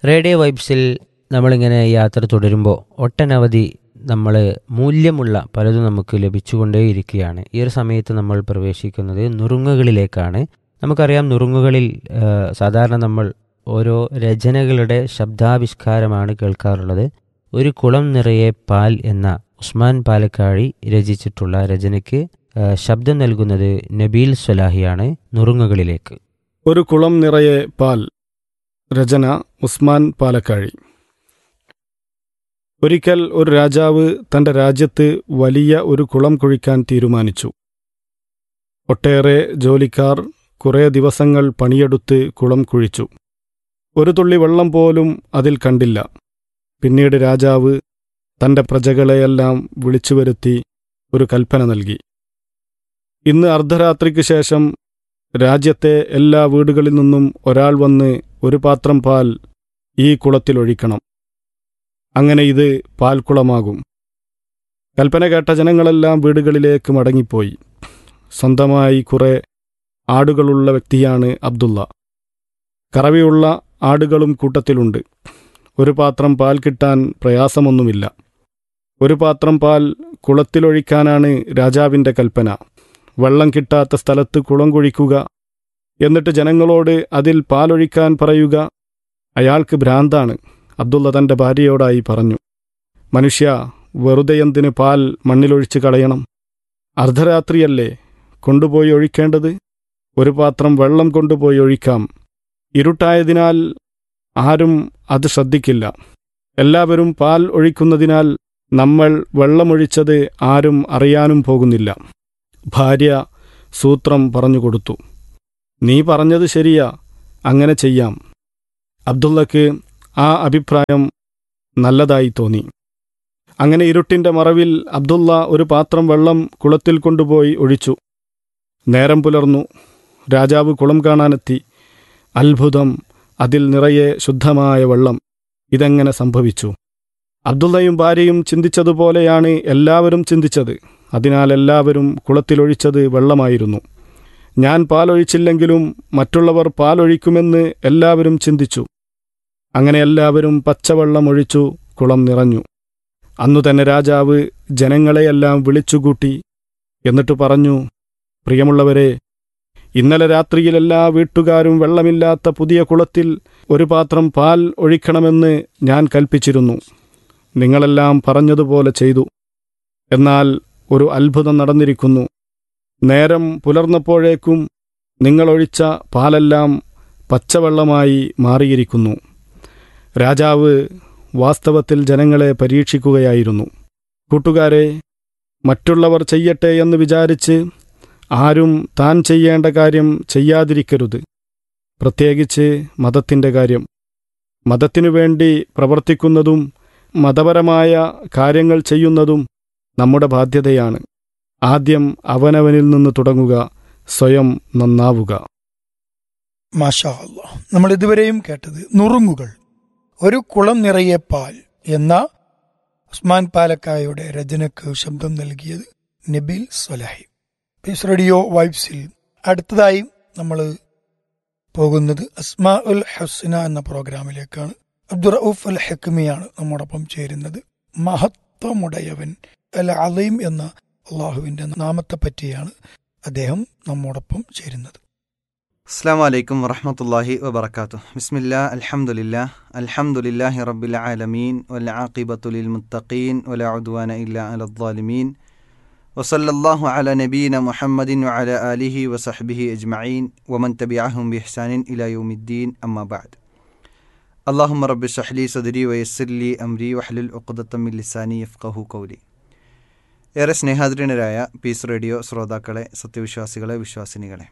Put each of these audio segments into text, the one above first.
radio വൈബ്സിൽ നമ്മളിങ്ങനെ യാത്ര തുടരുമ്പോൾ ഒട്ടനവധി നമ്മൾ മൂല്യമുള്ള പലതും നമുക്ക് ലഭിച്ചുകൊണ്ടേയിരിക്കുകയാണ് ഈ ഒരു സമയത്ത് നമ്മൾ പ്രവേശിക്കുന്നത് നുറുങ്ങുകളിലേക്കാണ് നമുക്കറിയാം നുറുങ്ങുകളിൽ ആ, സാധാരണ നമ്മൾ ഓരോ രചനകളുടെ ശബ്ദാവിഷ്കാരമാണ് കേൾക്കാറുള്ളത് ഒരു കുളം നിറയെ പാൽ എന്ന ഉസ്മാൻ പാലക്കാഴി രചിച്ചിട്ടുള്ള രചനയ്ക്ക് ആ, ശബ്ദം നൽകുന്നത് നബീൽ സ്വലാഹിയാണ് നുറുങ്ങുകളിലേക്ക് ഒരു കുളം നിറയെ പാൽ രചന ഉസ്മാൻ പാലക്കാഴി ഒരിക്കൽ ഒരു രാജാവ് തന്റെ രാജ്യത്ത് വലിയ ഒരു കുളം കുഴിക്കാൻ തീരുമാനിച്ചു ഒട്ടേറെ ജോലിക്കാർ കുറേ ദിവസങ്ങൾ പണിയെടുത്ത് കുളം കുഴിച്ചു ഒരു തുള്ളി വെള്ളം പോലും അതിൽ കണ്ടില്ല പിന്നീട് രാജാവ് തന്റെ പ്രജകളെയെല്ലാം വിളിച്ചു വരുത്തി ഒരു കൽപ്പന നൽകി ഇന്ന് അർദ്ധരാത്രിക്ക് ശേഷം രാജ്യത്തെ എല്ലാ വീടുകളിൽ നിന്നും ഒരാൾ വന്ന് ഒരു പാത്രം പാൽ ഈ കുളത്തിലൊഴിക്കണം അങ്ങനെ ഇത് പാൽക്കുളമാകും കൽപ്പന കേട്ട ജനങ്ങളെല്ലാം വീടുകളിലേക്ക് മടങ്ങിപ്പോയി സ്വന്തമായി കുറെ ആടുകളുള്ള വ്യക്തിയാണ് അബ്ദുള്ള കറവിയുള്ള ആടുകളും കൂട്ടത്തിലുണ്ട് ഒരു പാത്രം പാൽ കിട്ടാൻ പ്രയാസമൊന്നുമില്ല ഒരു പാത്രം പാൽ കുളത്തിലൊഴിക്കാനാണ് രാജാവിൻ്റെ കൽപ്പന വെള്ളം കിട്ടാത്ത സ്ഥലത്ത് കുളം കുഴിക്കുക എന്നിട്ട് ജനങ്ങളോട് അതിൽ പാലൊഴിക്കാൻ പറയുക അയാൾക്ക് ഭ്രാന്താണ് അബ്ദുള്ള തന്റെ ഭാര്യയോടായി പറഞ്ഞു മനുഷ്യ വെറുതെ എന്തിന് പാൽ മണ്ണിലൊഴിച്ച് കളയണം അർദ്ധരാത്രിയല്ലേ കൊണ്ടുപോയി ഒഴിക്കേണ്ടത് ഒരു പാത്രം വെള്ളം കൊണ്ടുപോയി ഒഴിക്കാം ഇരുട്ടായതിനാൽ ആരും അത് ശ്രദ്ധിക്കില്ല എല്ലാവരും പാൽ ഒഴിക്കുന്നതിനാൽ നമ്മൾ വെള്ളമൊഴിച്ചത് ആരും അറിയാനും പോകുന്നില്ല ഭാര്യ സൂത്രം പറഞ്ഞുകൊടുത്തു നീ പറഞ്ഞത് ശരിയാ അങ്ങനെ ചെയ്യാം അബ്ദുള്ളക്ക് ആ അഭിപ്രായം നല്ലതായി തോന്നി അങ്ങനെ ഇരുട്ടിന്റെ മറവിൽ അബ്ദുള്ള ഒരു പാത്രം വെള്ളം കുളത്തിൽ കൊണ്ടുപോയി ഒഴിച്ചു നേരം പുലർന്നു രാജാവ് കുളം കാണാനെത്തി അത്ഭുതം അതിൽ നിറയെ ശുദ്ധമായ വെള്ളം ഇതെങ്ങനെ സംഭവിച്ചു അബ്ദുള്ളയും ഭാര്യയും ചിന്തിച്ചതുപോലെയാണ് എല്ലാവരും ചിന്തിച്ചത് അതിനാൽ എല്ലാവരും കുളത്തിലൊഴിച്ചത് വെള്ളമായിരുന്നു ഞാൻ പാലൊഴിച്ചില്ലെങ്കിലും മറ്റുള്ളവർ പാലൊഴിക്കുമെന്ന് എല്ലാവരും ചിന്തിച്ചു അങ്ങനെ എല്ലാവരും പച്ചവെള്ളം ഒഴിച്ചു കുളം നിറഞ്ഞു അന്നു തന്നെ രാജാവ് ജനങ്ങളെയെല്ലാം വിളിച്ചുകൂട്ടി എന്നിട്ട് പറഞ്ഞു പ്രിയമുള്ളവരെ ഇന്നലെ രാത്രിയിൽ എല്ലാ വീട്ടുകാരും വെള്ളമില്ലാത്ത പുതിയ കുളത്തിൽ ഒരു പാത്രം പാൽ ഒഴിക്കണമെന്ന് ഞാൻ കൽപ്പിച്ചിരുന്നു നിങ്ങളെല്ലാം പറഞ്ഞതുപോലെ ചെയ്തു എന്നാൽ ഒരു അത്ഭുതം നടന്നിരിക്കുന്നു നേരം പുലർന്നപ്പോഴേക്കും നിങ്ങളൊഴിച്ച പാലെല്ലാം പച്ചവെള്ളമായി മാറിയിരിക്കുന്നു രാജാവ് വാസ്തവത്തിൽ ജനങ്ങളെ പരീക്ഷിക്കുകയായിരുന്നു കൂട്ടുകാരെ മറ്റുള്ളവർ ചെയ്യട്ടെ എന്ന് വിചാരിച്ച് ആരും താൻ ചെയ്യേണ്ട കാര്യം ചെയ്യാതിരിക്കരുത് പ്രത്യേകിച്ച് മതത്തിൻ്റെ കാര്യം മതത്തിനു വേണ്ടി പ്രവർത്തിക്കുന്നതും മതപരമായ കാര്യങ്ങൾ ചെയ്യുന്നതും നമ്മുടെ ബാധ്യതയാണ് ആദ്യം അവനവനിൽ നിന്ന് തുടങ്ങുക സ്വയം നന്നാവുക മാഷാ അല്ലാ നമ്മൾ ഇതുവരെയും കേട്ടത് നുറുങ്ങുകൾ ഒരു കുളം നിറയെ പാൽ എന്ന ഉസ്മാൻ പാലക്കായുടെ രചനക്ക് ശബ്ദം നൽകിയത് നബീൽ സ്വലാഹി പീസ് റേഡിയോ വൈബ്സിൽ അടുത്തതായി നമ്മൾ പോകുന്നത് അസ്മാ ഉൽ ഹസ്ന എന്ന പ്രോഗ്രാമിലേക്കാണ് അബ്ദുറൌഫ് അൽ ഹെക്മിയാണ് നമ്മോടൊപ്പം ചേരുന്നത് മഹത്വമുടയവൻ അൽ അലീം എന്ന അള്ളാഹുവിന്റെ നാമത്തെ പറ്റിയാണ് അദ്ദേഹം നമ്മോടൊപ്പം ചേരുന്നത് അസ്സാം വലൈക്കും വറഹമത്തല്ലാഹി വബർക്കാത്തു ബിസ്മില്ലാ അൽഹംദുലില്ലാ അൽഹംദുലില്ലാഹി റബ്ബിൽ ആലമീൻ വല ആഖിബത്തുലിൽ മുത്തഖീൻ വല ഉദ്വാന ഇല്ല അലദ്ദാലിമീൻ വസല്ലല്ലാഹു അല നബീന മുഹമ്മദിൻ വഅല ആലിഹി വസഹ്ബിഹി അജ്മഈൻ വമൻ തബിഅഹും ബിഹ്സാനിൻ ഇലാ യൗമിദ്ദീൻ അമ്മാ ബഅദ് അല്ലാഹുമ്മ റബ്ബി ഷഹ്ലി സദ്രി വയസ്സിർലി അംരി വഹ്ലുൽ ഉഖ്ദത്തം മിൻ ലിസാനി യഫ്ഖഹു ഖൗലി ഏറെ സ്നേഹാദരനരായ പീസ് റേഡിയോ ശ്രോതാക്കളെ സത്യവിശ്വാസികളെ വിശ്വാസിനികളെ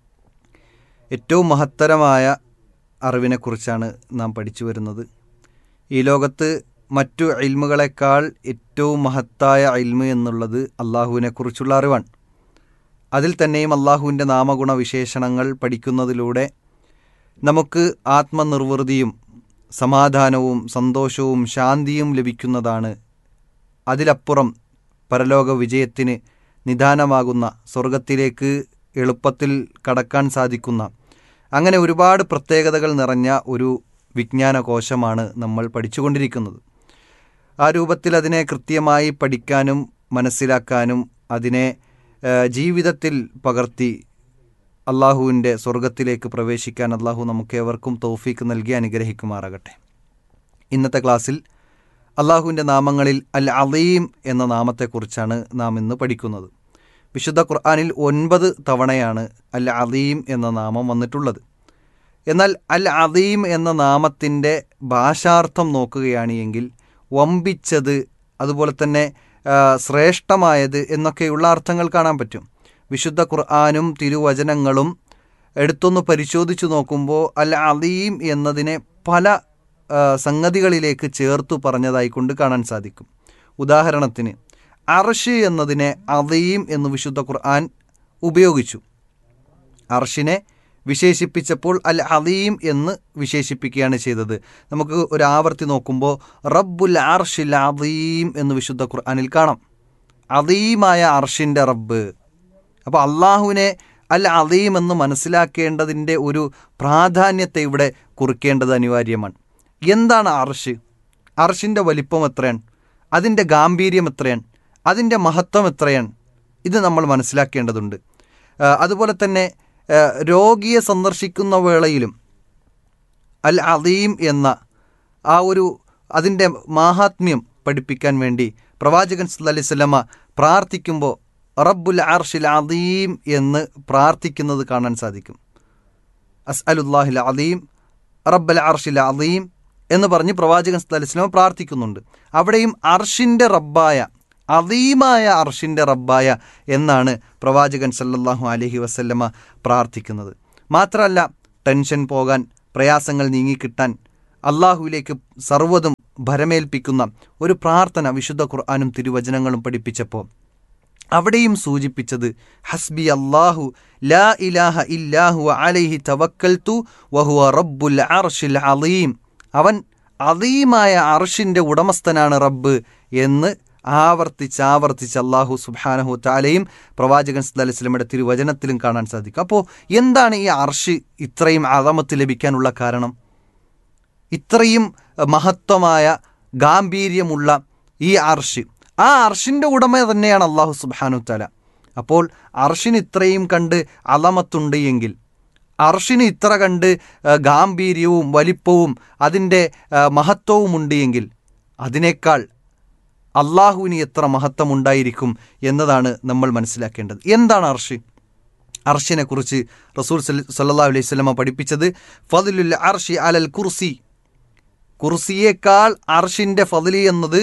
ഏറ്റവും മഹത്തരമായ അറിവിനെക്കുറിച്ചാണ് നാം പഠിച്ചു വരുന്നത് ഈ ലോകത്ത് മറ്റു ഇൽമുകളെക്കാൾ ഏറ്റവും മഹത്തായ ഇൽമ് എന്നുള്ളത് അള്ളാഹുവിനെക്കുറിച്ചുള്ള അറിവാണ് അതിൽ തന്നെയും അള്ളാഹുവിൻ്റെ നാമഗുണ വിശേഷണങ്ങൾ പഠിക്കുന്നതിലൂടെ നമുക്ക് ആത്മനിർവൃതിയും സമാധാനവും സന്തോഷവും ശാന്തിയും ലഭിക്കുന്നതാണ് അതിലപ്പുറം പരലോക വിജയത്തിന് നിദാനമാകുന്ന സ്വർഗത്തിലേക്ക് എളുപ്പത്തിൽ കടക്കാൻ സാധിക്കുന്ന അങ്ങനെ ഒരുപാട് പ്രത്യേകതകൾ നിറഞ്ഞ ഒരു വിജ്ഞാനകോശമാണ് നമ്മൾ പഠിച്ചുകൊണ്ടിരിക്കുന്നത് ആ രൂപത്തിൽ അതിനെ കൃത്യമായി പഠിക്കാനും മനസ്സിലാക്കാനും അതിനെ ആ, ജീവിതത്തിൽ പകർത്തി അള്ളാഹുവിൻ്റെ സ്വർഗത്തിലേക്ക് പ്രവേശിക്കാൻ അള്ളാഹു നമുക്കേവർക്കും തൗഫീക്ക് നൽകി അനുഗ്രഹിക്കുമാറാകട്ടെ ഇന്നത്തെ ക്ലാസ്സിൽ അള്ളാഹുവിൻ്റെ നാമങ്ങളിൽ അൽ അലീം എന്ന നാമത്തെക്കുറിച്ചാണ് നാം ഇന്ന് പഠിക്കുന്നത് വിശുദ്ധ ഖുർആാനിൽ ഒൻപത് തവണയാണ് അൽ അലീം എന്ന നാമം വന്നിട്ടുള്ളത് എന്നാൽ അൽ അലീം എന്ന നാമത്തിൻ്റെ ഭാഷാർത്ഥം നോക്കുകയാണ് എങ്കിൽ വമ്പിച്ചത് അതുപോലെ തന്നെ ആ, ശ്രേഷ്ഠമായത് എന്നൊക്കെയുള്ള അർത്ഥങ്ങൾ കാണാൻ പറ്റും വിശുദ്ധ ഖുർആാനും തിരുവചനങ്ങളും എടുത്തൊന്ന് പരിശോധിച്ചു നോക്കുമ്പോൾ അൽ അലീം എന്നതിനെ പല ആ, സംഗതികളിലേക്ക് ചേർത്തു പറഞ്ഞതായിക്കൊണ്ട് കാണാൻ സാധിക്കും ഉദാഹരണത്തിന് അർഷ് എന്നതിനെ അലീം എന്ന് വിശുദ്ധ ഖുർആൻ ഉപയോഗിച്ചു അർഷിനെ വിശേഷിപ്പിച്ചപ്പോൾ അൽ അലീം എന്ന് വിശേഷിപ്പിക്കുകയാണ് ചെയ്തത് നമുക്ക് ഒരു ആവർത്തി നോക്കുമ്പോൾ റബ്ബുൽ അർഷിൽ അലീം എന്ന് വിശുദ്ധ ഖുർആനിൽ കാണാം അലീമായ അർഷിൻ്റെ റബ്ബ് അപ്പോൾ അള്ളാഹുവിനെ അൽ അലീം എന്ന് മനസ്സിലാക്കേണ്ടതിൻ്റെ ഒരു പ്രാധാന്യത്തെ ഇവിടെ കുറിക്കേണ്ടത് അനിവാര്യമാണ് എന്താണ് അർഷ് അർഷിൻ്റെ വലിപ്പം എത്രയാണ് അതിൻ്റെ ഗാംഭീര്യം എത്രയാണ് അതിൻ്റെ മഹത്വം എത്രയാണ് ഇത് നമ്മൾ മനസ്സിലാക്കേണ്ടതുണ്ട് ആ, അതുപോലെ തന്നെ ആ, രോഗിയെ സന്ദർശിക്കുന്ന വേളയിലും അൽ അലീം എന്ന ആ ഒരു അതിൻ്റെ മാഹാത്മ്യം പഠിപ്പിക്കാൻ വേണ്ടി പ്രവാചകൻ സല്ലല്ലാഹു അലൈഹി വസല്ലമ പ്രാർത്ഥിക്കുമ്പോൾ റബ്ബുൽ അർഷിൽ അലീം എന്ന് പ്രാർത്ഥിക്കുന്നത് കാണാൻ സാധിക്കും അസ്അലുല്ലാഹിൽ അലീം റബ്ബൽ അർഷിൽ അലീം എന്ന് പറഞ്ഞ് പ്രവാചകൻ സല്ലല്ലാഹു അലൈഹി വസല്ലമ പ്രാർത്ഥിക്കുന്നുണ്ട് അവിടെയും അർഷിൻ്റെ റബ്ബായ അലീമായ അർഷിൻ്റെ റബ്ബായ എന്നാണ് പ്രവാചകൻ സല്ലല്ലാഹു അലൈഹി വസല്ലമ പ്രാർത്ഥിക്കുന്നത് മാത്രമല്ല ടെൻഷൻ പോകാൻ പ്രയാസങ്ങൾ നീങ്ങിക്കിട്ടാൻ അള്ളാഹുവിലേക്ക് സർവ്വതും ഭരമേൽപ്പിക്കുന്ന ഒരു പ്രാർത്ഥന വിശുദ്ധ ഖുർആാനും തിരുവചനങ്ങളും പഠിപ്പിച്ചപ്പോൾ അവിടെയും സൂചിപ്പിച്ചത് ഹസ്ബി അല്ലാഹു ലാ ഇലാഹ ഇല്ലാഹു അലൈഹി തവക്കൽത്തു വഹുവ റബ്ബുൽ അർഷിൽ അലീം അവൻ അലീമായ അർഷിൻ്റെ ഉടമസ്ഥനാണ് റബ്ബ് എന്ന് ആവർത്തിച്ച് ആവർത്തിച്ച് അള്ളാഹു സുബാനഹു താലയും പ്രവാചകൻ സല്ലല്ലാഹു അലൈഹി വസല്ലമയുടെ തിരുവചനത്തിലും കാണാൻ സാധിക്കും അപ്പോൾ എന്താണ് ഈ അർഷ് ഇത്രയും അളമത്ത് ലഭിക്കാനുള്ള കാരണം ഇത്രയും മഹത്വമായ ഗാംഭീര്യമുള്ള ഈ അർഷ് ആ അർഷിൻ്റെ ഉടമ തന്നെയാണ് അള്ളാഹു സുബാനു തല അപ്പോൾ അർഷിന് ഇത്രയും കണ്ട് അലമത്തുണ്ട് എങ്കിൽ അർഷിന് ഇത്ര കണ്ട് ആ, ഗാംഭീര്യവും വലിപ്പവും അതിൻ്റെ ആ, മഹത്വവും ഉണ്ട് എങ്കിൽ അതിനേക്കാൾ അള്ളാഹുവിന് എത്ര മഹത്വമുണ്ടായിരിക്കും എന്നതാണ് നമ്മൾ മനസ്സിലാക്കേണ്ടത് എന്താണ് അർഷ് അർഷിനെ കുറിച്ച് റസൂൽ സല്ലാ അലൈഹി സ്വലമ പഠിപ്പിച്ചത് ഫതിലുൽ അർഷി അലൽ കുർസി കുർസിയേക്കാൾ അർഷിൻ്റെ ഫതിലി എന്നത്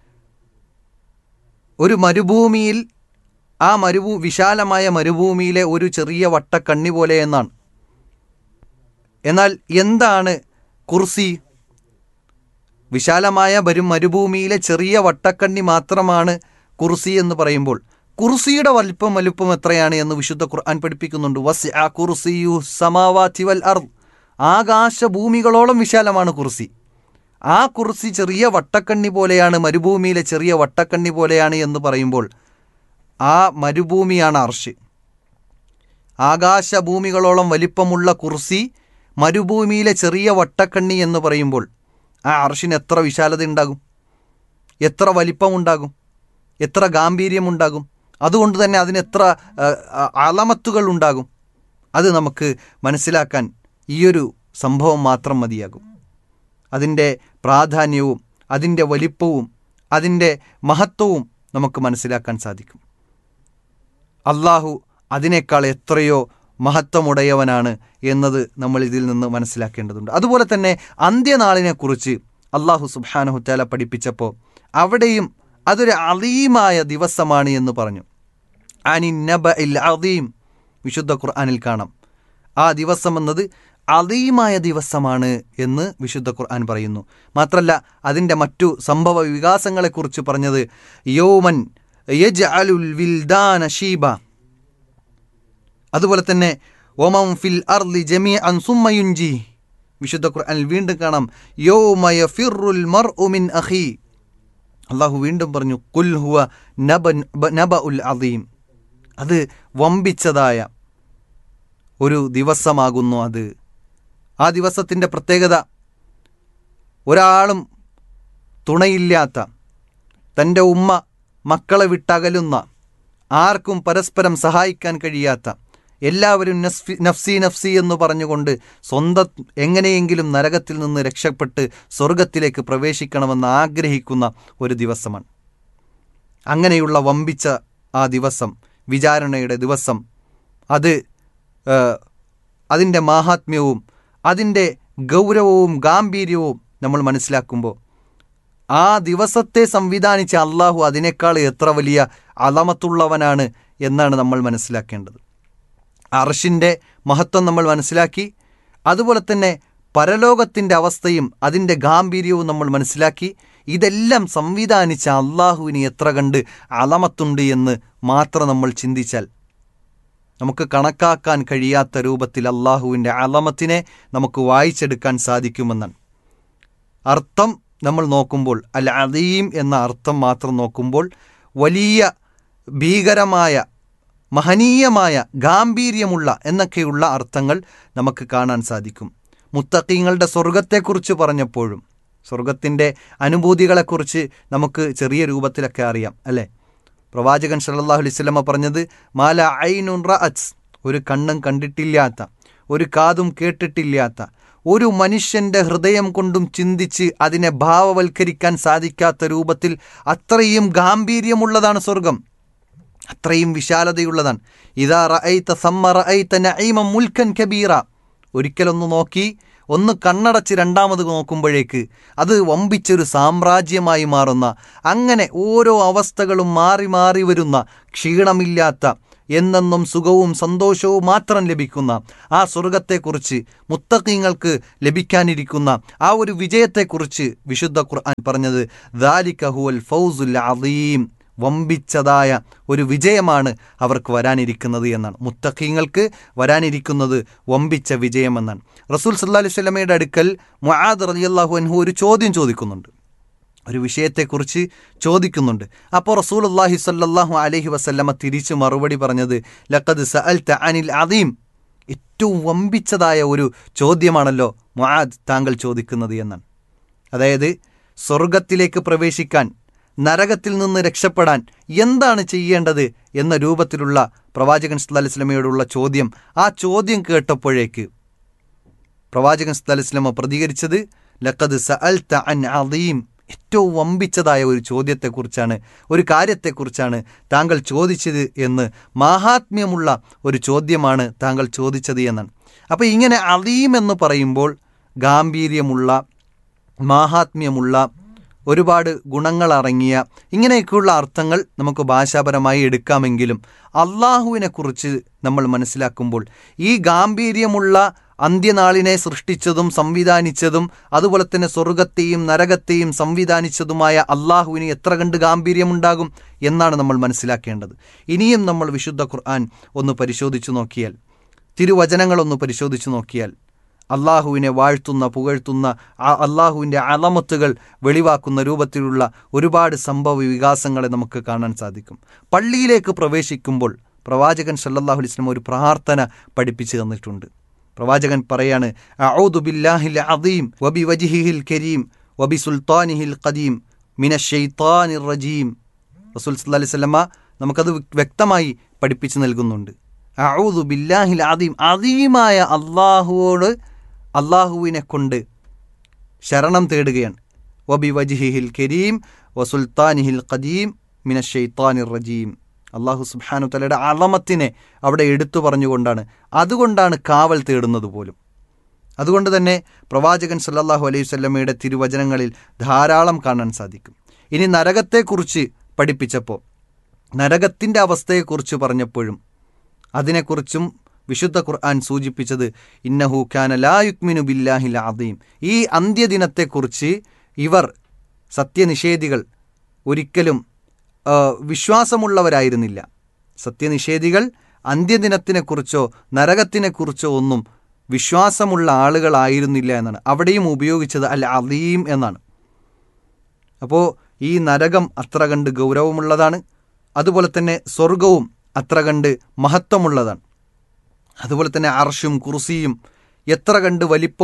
ഒരു മരുഭൂമിയിൽ ആ മരുഭൂ വിശാലമായ മരുഭൂമിയിലെ ഒരു ചെറിയ വട്ടക്കണ്ണി പോലെ എന്നാണ് എന്നാൽ എന്താണ് കുർസി വിശാലമായ വരും മരുഭൂമിയിലെ ചെറിയ വട്ടക്കണ്ണി മാത്രമാണ് കുർസി എന്ന് പറയുമ്പോൾ കുർസിയുടെ വലിപ്പം വലുപ്പം എത്രയാണ് എന്ന് വിശുദ്ധ ഖുർആൻ പഠിപ്പിക്കുന്നുണ്ട് വസ് ആ കുർസിയു സമാവാതി വൽ അർദ് ആകാശ ഭൂമികളോളം വിശാലമാണ് കുർസി ആ കുർസി ചെറിയ വട്ടക്കണ്ണി പോലെയാണ് മരുഭൂമിയിലെ ചെറിയ വട്ടക്കണ്ണി പോലെയാണ് എന്ന് പറയുമ്പോൾ ആ മരുഭൂമിയാണ് അർഷ് ആകാശഭൂമികളോളം വലിപ്പമുള്ള കുർസി മരുഭൂമിയിലെ ചെറിയ വട്ടക്കണ്ണി എന്ന് പറയുമ്പോൾ ആ അർഷിന് എത്ര വിശാലത ഉണ്ടാകും എത്ര വലിപ്പമുണ്ടാകും എത്ര ഗാംഭീര്യമുണ്ടാകും അതുകൊണ്ട് തന്നെ അതിന് എത്ര ആ, ആ, അളമത്തുകൾ ഉണ്ടാകും അത് നമുക്ക് മനസ്സിലാക്കാൻ ഈയൊരു സംഭവം മാത്രം മതിയാകും അതിൻ്റെ പ്രാധാന്യവും അതിൻ്റെ വലിപ്പവും അതിൻ്റെ മഹത്വവും നമുക്ക് മനസ്സിലാക്കാൻ സാധിക്കും അള്ളാഹു അതിനേക്കാൾ എത്രയോ മഹത്വമുടയവനാണ് എന്നത് നമ്മൾ ഇതിൽ നിന്ന് മനസ്സിലാക്കേണ്ടതുണ്ട് അതുപോലെ തന്നെ അന്ത്യനാളിനെക്കുറിച്ച് അള്ളാഹു സുബാനഹുറ്റാല പഠിപ്പിച്ചപ്പോൾ അവിടെയും അതൊരു അലീമായ ദിവസമാണ് എന്ന് പറഞ്ഞു അനി നബ ഇൽ അദീം വിശുദ്ധ ഖുർആനിൽ കാണാം ആ ദിവസം എന്നത് അലീമായ ദിവസമാണ് എന്ന് വിശുദ്ധ ഖുർആൻ പറയുന്നു മാത്രല്ല അതിൻ്റെ മറ്റു സംഭവ വികാസങ്ങളെക്കുറിച്ച് പറഞ്ഞത് യോമൻ യജ് അലുൽ വിൽദാന ഷീബ അതുപോലെ തന്നെ ഒമം ഫിൽ അർലി ജമീ അൻ സുമ്മയുഞ്ചി വിശുദ്ധ ഖുർആനിൽ വീണ്ടും കാണാം യോമയ ഫിറുൽ മർ ഉമിൻ അഹി അള്ളാഹു വീണ്ടും പറഞ്ഞു കുൽ ഹുവ നബ നബ ഉൽ അദീം അത് വമ്പിച്ചതായ ഒരു ദിവസമാകുന്നു അത് ആ ദിവസത്തിൻ്റെ പ്രത്യേകത ഒരാളും തുണയില്ലാത്ത തൻ്റെ ഉമ്മ മക്കളെ വിട്ടകലുന്ന ആർക്കും പരസ്പരം സഹായിക്കാൻ കഴിയാത്ത എല്ലാവരും നസ്ഫി നഫ്സി നഫ്സി എന്ന് പറഞ്ഞുകൊണ്ട് സ്വന്തം എങ്ങനെയെങ്കിലും നരകത്തിൽ നിന്ന് രക്ഷപ്പെട്ട് സ്വർഗത്തിലേക്ക് പ്രവേശിക്കണമെന്ന് ആഗ്രഹിക്കുന്ന ഒരു ദിവസമാണ് അങ്ങനെയുള്ള വമ്പിച്ച ആ ദിവസം വിചാരണയുടെ ദിവസം അത് ഏഹ്, അതിൻ്റെ മാഹാത്മ്യവും അതിൻ്റെ ഗൗരവവും ഗാംഭീര്യവും നമ്മൾ മനസ്സിലാക്കുമ്പോൾ ആ ദിവസത്തെ സംവിധാനിച്ച അള്ളാഹു അതിനേക്കാൾ എത്ര വലിയ അലമത്തുള്ളവനാണ് എന്നാണ് നമ്മൾ മനസ്സിലാക്കേണ്ടത് അർഷിൻ്റെ മഹത്വം നമ്മൾ മനസ്സിലാക്കി അതുപോലെ തന്നെ പരലോകത്തിൻ്റെ അവസ്ഥയും അതിൻ്റെ ഗാംഭീര്യവും നമ്മൾ മനസ്സിലാക്കി ഇതെല്ലാം സംവിധാനിച്ച അള്ളാഹുവിന് എത്ര കണ്ട് അലമത്തുണ്ട് എന്ന് മാത്രം നമ്മൾ ചിന്തിച്ചാൽ നമുക്ക് കണക്കാക്കാൻ കഴിയാത്ത രൂപത്തിൽ അള്ളാഹുവിൻ്റെ അലമത്തിനെ നമുക്ക് വായിച്ചെടുക്കാൻ സാധിക്കുമെന്നാണ് അർത്ഥം നമ്മൾ നോക്കുമ്പോൾ അൽ അദീം എന്ന അർത്ഥം മാത്രം നോക്കുമ്പോൾ വലിയ ഭീകരമായ മഹനീയമായ ഗാംഭീര്യമുള്ള എന്നൊക്കെയുള്ള അർത്ഥങ്ങൾ നമുക്ക് കാണാൻ സാധിക്കും മുത്തക്കീങ്ങളുടെ സ്വർഗത്തെക്കുറിച്ച് പറഞ്ഞപ്പോഴും സ്വർഗത്തിൻ്റെ അനുഭൂതികളെക്കുറിച്ച് നമുക്ക് ചെറിയ രൂപത്തിലൊക്കെ അറിയാം അല്ലേ പ്രവാചകൻ സല്ലല്ലാഹു അലൈഹി വസല്ലമ പറഞ്ഞത് മാല ഐനുൻ റഅത്ത് ഒരു കണ്ണും കണ്ടിട്ടില്ലാത്ത ഒരു കാതും കേട്ടിട്ടില്ലാത്ത ഒരു മനുഷ്യൻ്റെ ഹൃദയം കൊണ്ടും ചിന്തിച്ച് അതിനെ ഭാവവൽക്കരിക്കാൻ സാധിക്കാത്ത രൂപത്തിൽ അത്രയും ഗാംഭീര്യമുള്ളതാണ് സ്വർഗം അത്രയും വിശാലതയുള്ളതാണ് ഇതാ റഅയ്ത സമ്മ റഅയ്ത നഈമ മുൽക്കൻ കബീറ ഒരിക്കലൊന്ന് നോക്കി ഒന്ന് കണ്ണടച്ച് രണ്ടാമത് നോക്കുമ്പോഴേക്ക് അത് വമ്പിച്ചൊരു സാമ്രാജ്യമായി മാറുന്ന അങ്ങനെ ഓരോ അവസ്ഥകളും മാറി മാറി വരുന്ന ക്ഷീണമില്ലാത്ത എന്നെന്നും സുഖവും സന്തോഷവും മാത്രം ലഭിക്കുന്ന ആ സ്വർഗത്തെക്കുറിച്ച് മുത്തക്കീങ്ങൾക്ക് ലഭിക്കാനിരിക്കുന്ന ആ ഒരു വിജയത്തെക്കുറിച്ച് വിശുദ്ധ ഖുർആൻ പറഞ്ഞത് ദാലിക ഹുവൽ ഫൗസുൽ അദീം വമ്പിച്ചതായ ഒരു വിജയമാണ് അവർക്ക് വരാനിരിക്കുന്നത് എന്നാണ് മുത്തഖീങ്ങൾക്ക് വരാനിരിക്കുന്നത് വമ്പിച്ച വിജയമെന്നാണ് റസൂൽ സല്ലാ അലൈഹി സ്വലമയുടെ അടുക്കൽ മുആദ് റളിയല്ലാഹു അൻഹു ഒരു ചോദ്യം ചോദിക്കുന്നുണ്ട് ഒരു വിഷയത്തെക്കുറിച്ച് ചോദിക്കുന്നുണ്ട് അപ്പോൾ റസൂൽ അള്ളാഹി സല്ലാഹു അലൈഹി വസല്ലമ തിരിച്ച് മറുപടി പറഞ്ഞത് ലഖദ് സഅൽ അനിൽ അദീം ഏറ്റവും വമ്പിച്ചതായ ഒരു ചോദ്യമാണല്ലോ മുആദ് താങ്കൾ ചോദിക്കുന്നത് എന്നാണ് അതായത് സ്വർഗത്തിലേക്ക് പ്രവേശിക്കാൻ നരകത്തിൽ നിന്ന് രക്ഷപ്പെടാൻ എന്താണ് ചെയ്യേണ്ടത് എന്ന രൂപത്തിലുള്ള പ്രവാചകൻ സല്ലല്ലാഹു അലൈഹി വസല്ലമയോടുള്ള ചോദ്യം ആ ചോദ്യം കേട്ടപ്പോഴേക്ക് പ്രവാചകൻ സല്ലല്ലാഹു അലൈഹി വസല്ലമ പ്രതികരിച്ചത് ലഖദ് സഅൽത അൻ അദീം ഏറ്റവും വമ്പിച്ചതായ ഒരു ചോദ്യത്തെക്കുറിച്ചാണ് ഒരു കാര്യത്തെക്കുറിച്ചാണ് താങ്കൾ ചോദിച്ചത് എന്ന് മാഹാത്മ്യമുള്ള ഒരു ചോദ്യമാണ് താങ്കൾ ചോദിച്ചത് എന്നാണ് അപ്പോൾ ഇങ്ങനെ അദീം എന്ന് പറയുമ്പോൾ ഗാംഭീര്യമുള്ള മാഹാത്മ്യമുള്ള ഒരുപാട് ഗുണങ്ങൾ അടങ്ങിയ ഇങ്ങനെയൊക്കെയുള്ള അർത്ഥങ്ങൾ നമുക്ക് ഭാഷാപരമായി എടുക്കാമെങ്കിലും അള്ളാഹുവിനെ കുറിച്ച് നമ്മൾ മനസ്സിലാക്കുമ്പോൾ ഈ ഗാംഭീര്യമുള്ള അന്ത്യനാളിനെ സൃഷ്ടിച്ചതും സംവിധാനിച്ചതും അതുപോലെ തന്നെ സ്വർഗത്തെയും നരകത്തെയും സംവിധാനിച്ചതുമായ അള്ളാഹുവിന് എത്ര കണ്ട് ഗാംഭീര്യമുണ്ടാകും എന്നാണ് നമ്മൾ മനസ്സിലാക്കേണ്ടത് ഇനിയും നമ്മൾ വിശുദ്ധ ഖുർആൻ ഒന്ന് പരിശോധിച്ചു നോക്കിയാൽ തിരുവചനങ്ങളൊന്ന് പരിശോധിച്ചു നോക്കിയാൽ അള്ളാഹുവിനെ വാഴ്ത്തുന്ന പുകഴ്ത്തുന്ന ആ അള്ളാഹുവിൻ്റെ അളമത്തുകൾ വെളിവാക്കുന്ന രൂപത്തിലുള്ള ഒരുപാട് സംഭവ വികാസങ്ങളെ നമുക്ക് കാണാൻ സാധിക്കും പള്ളിയിലേക്ക് പ്രവേശിക്കുമ്പോൾ പ്രവാചകൻ സല്ലല്ലാഹു അലൈഹി വസല്ലം ഒരു പ്രാർത്ഥന പഠിപ്പിച്ചു തന്നിട്ടുണ്ട് പ്രവാചകൻ പറയാണ് അഊദു ബില്ലാഹിൽ അദീം വബി വജിഹിൽ കരീം വബി സുൽത്താനിഹിൽ ഖദീം മിന ഷെയ്ത്താനിർ റജീം റസൂൽ സല്ലല്ലാഹു അലൈഹി വസല്ലമ നമുക്കത് വ്യക്തമായി പഠിപ്പിച്ചു നൽകുന്നുണ്ട് അഊദു ബില്ലാഹിൽ അദീം അദീമായ അള്ളാഹുവോട് അള്ളാഹുവിനെ കൊണ്ട് ശരണം തേടുകയാണ് വബി വജിഹിൽ കരീം വസുൽത്താനിഹിൽ ഖദീം മിന ഷെയ്ത്താനിർ റജീം അള്ളാഹു സുബ്ഹാനു തലയുടെ അളമത്തിനെ അവിടെ എടുത്തു പറഞ്ഞുകൊണ്ടാണ് അതുകൊണ്ടാണ് കാവൽ തേടുന്നത് പോലും അതുകൊണ്ട് തന്നെ പ്രവാചകൻ സല്ലല്ലാഹു അലൈഹി വസല്ലമയുടെ തിരുവചനങ്ങളിൽ ധാരാളം കാണാൻ സാധിക്കും ഇനി നരകത്തെക്കുറിച്ച് പഠിപ്പിച്ചപ്പോൾ നരകത്തിൻ്റെ അവസ്ഥയെക്കുറിച്ച് പറഞ്ഞപ്പോഴും അതിനെക്കുറിച്ചും വിശുദ്ധ ഖുർആൻ സൂചിപ്പിച്ചത് ഇന്നഹു ഖാന ലാ യുക്മിനു ബില്ലാഹിൽ അദീം ഈ അന്ത്യദിനത്തെക്കുറിച്ച് ഇവർ സത്യനിഷേധികൾ ഒരിക്കലും ആ, വിശ്വാസമുള്ളവരായിരുന്നില്ല സത്യനിഷേധികൾ അന്ത്യദിനത്തിനെക്കുറിച്ചോ നരകത്തിനെക്കുറിച്ചോ ഒന്നും വിശ്വാസമുള്ള ആളുകളായിരുന്നില്ല എന്നാണ് അവിടെയും ഉപയോഗിച്ചത് അൽ അദീം എന്നാണ് അപ്പോൾ ഈ നരകം അത്ര കണ്ട് ഗൗരവമുള്ളതാണ് അതുപോലെ തന്നെ സ്വർഗവും അത്ര കണ്ട് മഹത്വമുള്ളതാണ് അതുപോലെ തന്നെ അർഷും കുർസിയും എത്ര കണ്ട് വലിപ്പവും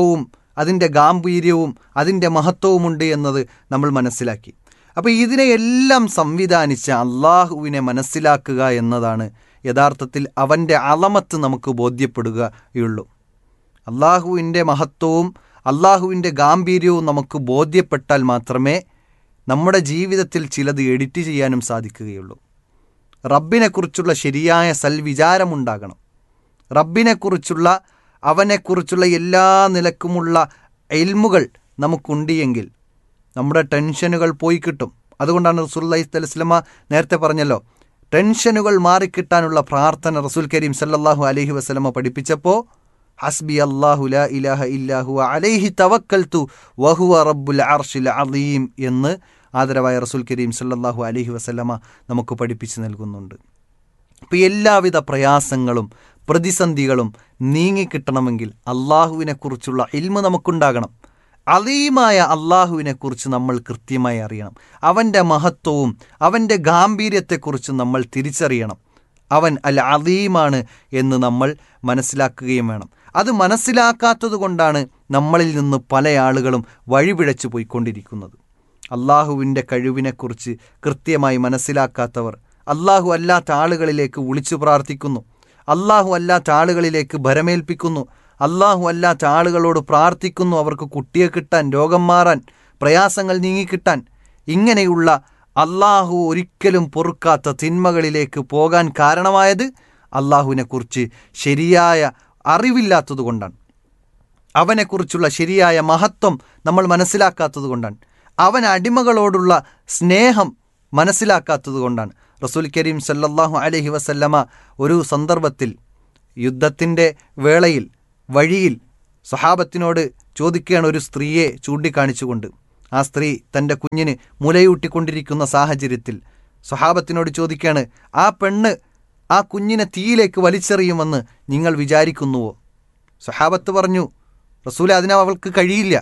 അതിൻ്റെ ഗാംഭീര്യവും അതിൻ്റെ മഹത്വവുമുണ്ട് എന്നത് നമ്മൾ മനസ്സിലാക്കി അപ്പോൾ ഇതിനെയെല്ലാം സംവിധാനിച്ച അള്ളാഹുവിനെ മനസ്സിലാക്കുക എന്നതാണ് യഥാർത്ഥത്തിൽ അവൻ്റെ അളമത്ത് നമുക്ക് ബോധ്യപ്പെടുകയുള്ളൂ അള്ളാഹുവിൻ്റെ മഹത്വവും അള്ളാഹുവിൻ്റെ ഗാംഭീര്യവും നമുക്ക് ബോധ്യപ്പെട്ടാൽ മാത്രമേ നമ്മുടെ ജീവിതത്തിൽ ചിലത് എഡിറ്റ് ചെയ്യാനും സാധിക്കുകയുള്ളൂ റബ്ബിനെക്കുറിച്ചുള്ള ശരിയായ സൽവിചാരമുണ്ടാകണം റബ്ബിനെക്കുറിച്ചുള്ള അവനെക്കുറിച്ചുള്ള എല്ലാ നിലക്കുമുള്ള എൽമുകൾ നമുക്കുണ്ട് എങ്കിൽ നമ്മുടെ ടെൻഷനുകൾ പോയി കിട്ടും അതുകൊണ്ടാണ് റസൂല്ലി സ്വലമ നേരത്തെ പറഞ്ഞല്ലോ ടെൻഷനുകൾ മാറിക്കിട്ടാനുള്ള പ്രാർത്ഥന റസൂൽ കരീം സല്ലല്ലാഹു അലൈഹി വസല്ലമ പഠിപ്പിച്ചപ്പോൾ ഹസ്ബി അല്ലാഹു ലാ ഇലാഹ ഇല്ലാഹു അലൈഹി തവക്കൽത്തു വഹുവ റബ്ബുൽ അർഷിൽ അലീം എന്ന് ആദരവായ റസൂൽ കരീം സല്ലല്ലാഹു അലൈഹി വസല്ലമ നമുക്ക് പഠിപ്പിച്ചു നൽകുന്നുണ്ട് അപ്പോൾ എല്ലാവിധ പ്രയാസങ്ങളും പ്രതിസന്ധികളും നീങ്ങിക്കിട്ടണമെങ്കിൽ അള്ളാഹുവിനെക്കുറിച്ചുള്ള ഇൽമ നമുക്കുണ്ടാകണം അലീമായ അള്ളാഹുവിനെക്കുറിച്ച് നമ്മൾ കൃത്യമായി അറിയണം അവൻ്റെ മഹത്വവും അവൻ്റെ ഗാംഭീര്യത്തെക്കുറിച്ച് നമ്മൾ തിരിച്ചറിയണം അവൻ അൽ അലീമാണ് എന്ന് നമ്മൾ മനസ്സിലാക്കുകയും വേണം അത് മനസ്സിലാക്കാത്തത് കൊണ്ടാണ് നമ്മളിൽ നിന്ന് പല ആളുകളും വഴിപിഴച്ചു പോയിക്കൊണ്ടിരിക്കുന്നത് അള്ളാഹുവിൻ്റെ കഴിവിനെക്കുറിച്ച് കൃത്യമായി മനസ്സിലാക്കാത്തവർ അള്ളാഹു അല്ലാത്ത ആളുകളിലേക്ക് വിളിച്ചു പ്രാർത്ഥിക്കുന്നു അള്ളാഹു അല്ലാത്ത ആളുകളിലേക്ക് ഭരമേൽപ്പിക്കുന്നു അള്ളാഹു അല്ലാത്ത ആളുകളോട് പ്രാർത്ഥിക്കുന്നു അവർക്ക് കുട്ടിയെ കിട്ടാൻ രോഗം മാറാൻ പ്രയാസങ്ങൾ നീങ്ങിക്കിട്ടാൻ ഇങ്ങനെയുള്ള അള്ളാഹു ഒരിക്കലും പൊറുക്കാത്ത തിന്മകളിലേക്ക് പോകാൻ കാരണമായത് അള്ളാഹുവിനെക്കുറിച്ച് ശരിയായ അറിവില്ലാത്തതുകൊണ്ടാണ് അവനെക്കുറിച്ചുള്ള ശരിയായ മഹത്വം നമ്മൾ മനസ്സിലാക്കാത്തത് കൊണ്ടാണ് അവൻ അടിമകളോടുള്ള സ്നേഹം മനസ്സിലാക്കാത്തത് കൊണ്ടാണ് റസൂൽ കരീം സല്ലല്ലാഹു അലൈഹി വസല്ലമ ഒരു സന്ദർഭത്തിൽ യുദ്ധത്തിൻ്റെ വേളയിൽ വഴിയിൽ സ്വഹാബത്തിനോട് ചോദിക്കുകയാണ് ഒരു സ്ത്രീയെ ചൂണ്ടിക്കാണിച്ചുകൊണ്ട് ആ സ്ത്രീ തൻ്റെ കുഞ്ഞിന് മുലയൂട്ടിക്കൊണ്ടിരിക്കുന്ന സാഹചര്യത്തിൽ സ്വഹാബത്തിനോട് ചോദിക്കുകയാണ് ആ പെണ്ണ് ആ കുഞ്ഞിനെ തീയിലേക്ക് വലിച്ചെറിയുമെന്ന് നിങ്ങൾ വിചാരിക്കുന്നുവോ സ്വഹാബത്ത് പറഞ്ഞു റസൂലെ അതിന് അവൾക്ക് കഴിയില്ല